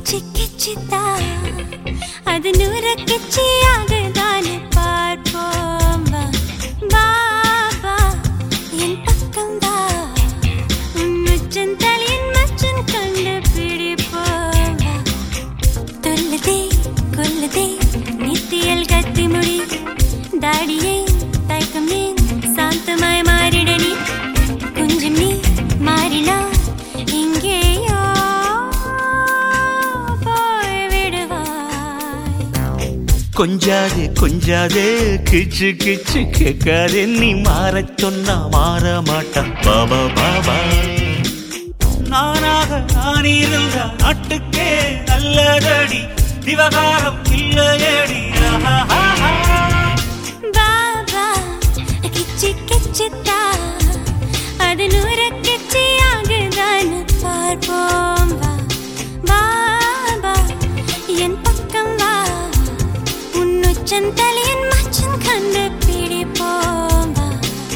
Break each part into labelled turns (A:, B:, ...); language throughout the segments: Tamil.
A: கிச்சி கிச்சித்தா அது நூற கிச்சியாகுதான்னு பார்ப்போம் வா வா வா என் பக்கம் வா உன் உச்சன் தலையின் மச்சன் கண்டு பிடிப்போம் வா தொல்லுதே கொல்லுதே நித்தியல் கத்தி முடி தாடியே தயக்கம் ஏன் சாந்தமாய் மாறிட நீ கொஞ்சம் நீ மாறினா இங்கேயோ போய் விடுவாய்
B: கொஞ்சாதே கொஞ்சாதே கிச்சு கிச்சு கேட்காதே நீ மாறச் சொன்னா மாற மாட்டான் பாபா பாபா நானாக நான் இருந்த நாட்டுக்கே நல்லதடி விவகாரம் இல்லையடி ஆஹாஹாஹா.
A: பாபா கிச்சி கிச்சித்தா அது நூற கிச்சி ஆகுதான்னு பார்ப்போம் வா பாபா என் பக்கம் வா உன் உச்சன் தலையன் மச்சன் கண்டு பிடிப்போம் வா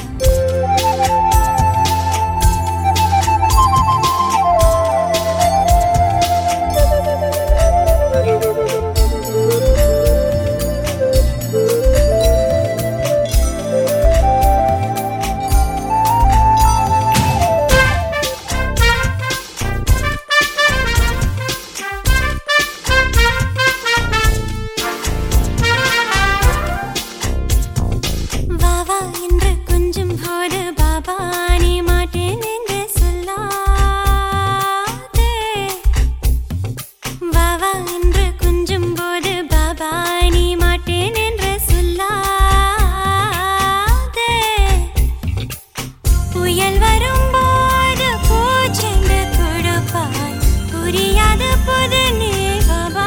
A: வா வா என்று கொஞ்சம் போது பாபா நீ மாட்டேன் என்று சொல்லாதே வா வா என்று கொஞ்சம் போது பாபா நீ மாட்டேன் என்று சொல்லாதே புயல் வரும்போது பூச்செண்டு கொடுப்பாய் புரியாத புது நீ பாபா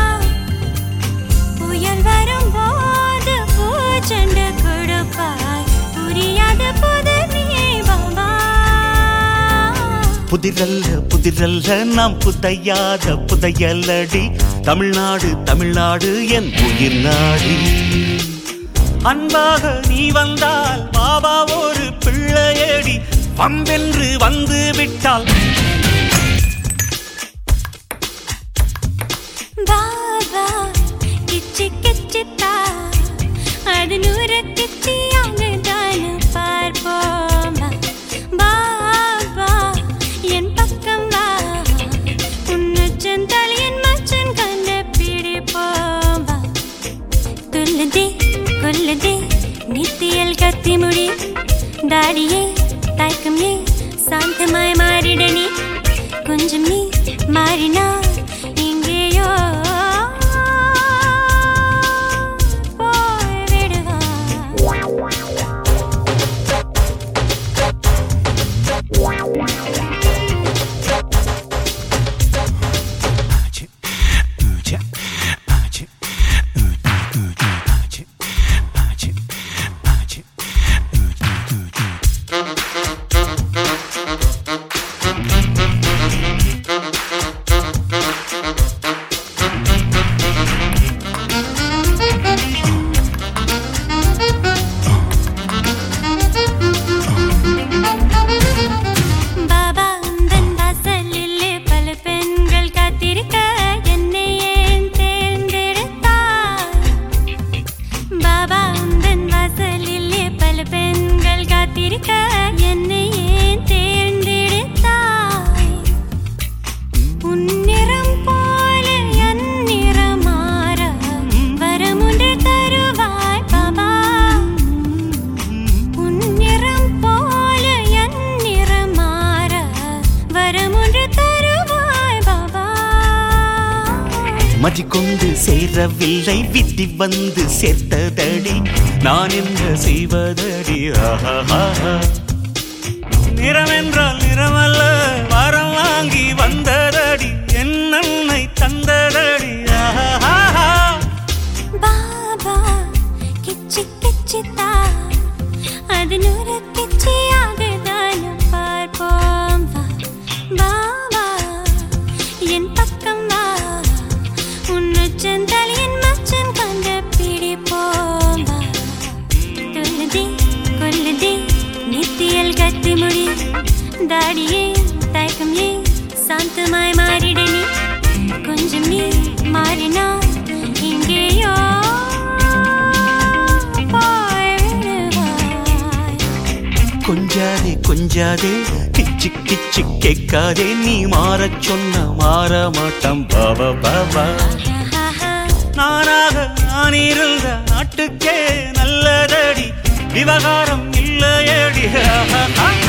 A: புயல் வரும்போது பூச்செண்டு கொடுப்பாய் புரியாத புது நீ பாபா
B: புதிரல்ல புதிரல்ல நாம் புதையாத புதையலடி தமிழ்நாடு தமிழ்நாடு என் உயிர் நாடி அன்பாக நீ வந்தால் பாபா ஒரு பிள்ளையடி வம்பென்று வந்து விட்டால்
A: பாபா கிச்சி கிச்சித்தா அது நூற கிச்சியாகுதான்னு பார்ப்போம் வா. பாபா என் பக்கம் வா உன் உச்சன் தலையன் மச்சன் கண்டு பிடிப்போம் வா துல்லுதே கொல்லுதே நித்தியல் கத்தி முடி தாடியே தயக்கம் ஏ சாந்தமாய் மாறிட நீ கொஞ்சம் நீ மாறினா இங்கேயோ போய் விடுவாய் பாபா உந்தன் வாசலிலே பல பெண்கள் காத்திருக்க என்னை ஏன் தேர்ந்தெடுத்தாய் பாபா உந்தன் வாசலிலே பல பெண்கள் காத்திருக்க என்னை ஏன் தேர்ந்தெடுத்தாய் உன் நிறம் போல என் நிறம் மாற வரமுன்று தருவாய் பாபா உன் நிறம் போல என் நிறம் மாற வரமுன்று தருவாய் பாபா
B: மதி கொண்டு சேரவில்லை விதி வந்து சேர்த்ததடி நான் என்ன செய்வதடி ஆஹாஹாஹா. நிறம் என்றால் நிறமல்ல வரம் வாங்கி வந்ததடி என் அன்னை தந்ததடி ஆஹாஹாஹா.
A: பாபா கிச்சி கிச்சித்தா அது நூற கிச்சியாகுதான்னு பார்ப்போம் வா பாபா என் பக்கம் வா உன் உச்சன் தலையன் மச்சன் கண்டு பிடிப்போம் வா துல்லுதே கொல்லுதே நித்தியல் கத்தி முடி தாடியே தயக்கம் ஏன் சாந்தமாய் மாறிட நீ கொஞ்சம் மாறினால் எங்கேயோ போய்விடுவாய்
B: கொஞ்சாதே கொஞ்சாதே கிச்சு கிச்சு கேட்காதே நீ மாறச் சொன்ன மாற மாட்டான் பாபா பாபா
A: ஆஹா
B: நானாக நான் இருந்த நாட்டுக்கே நல்லதடி விவகாரம் இல்லையடி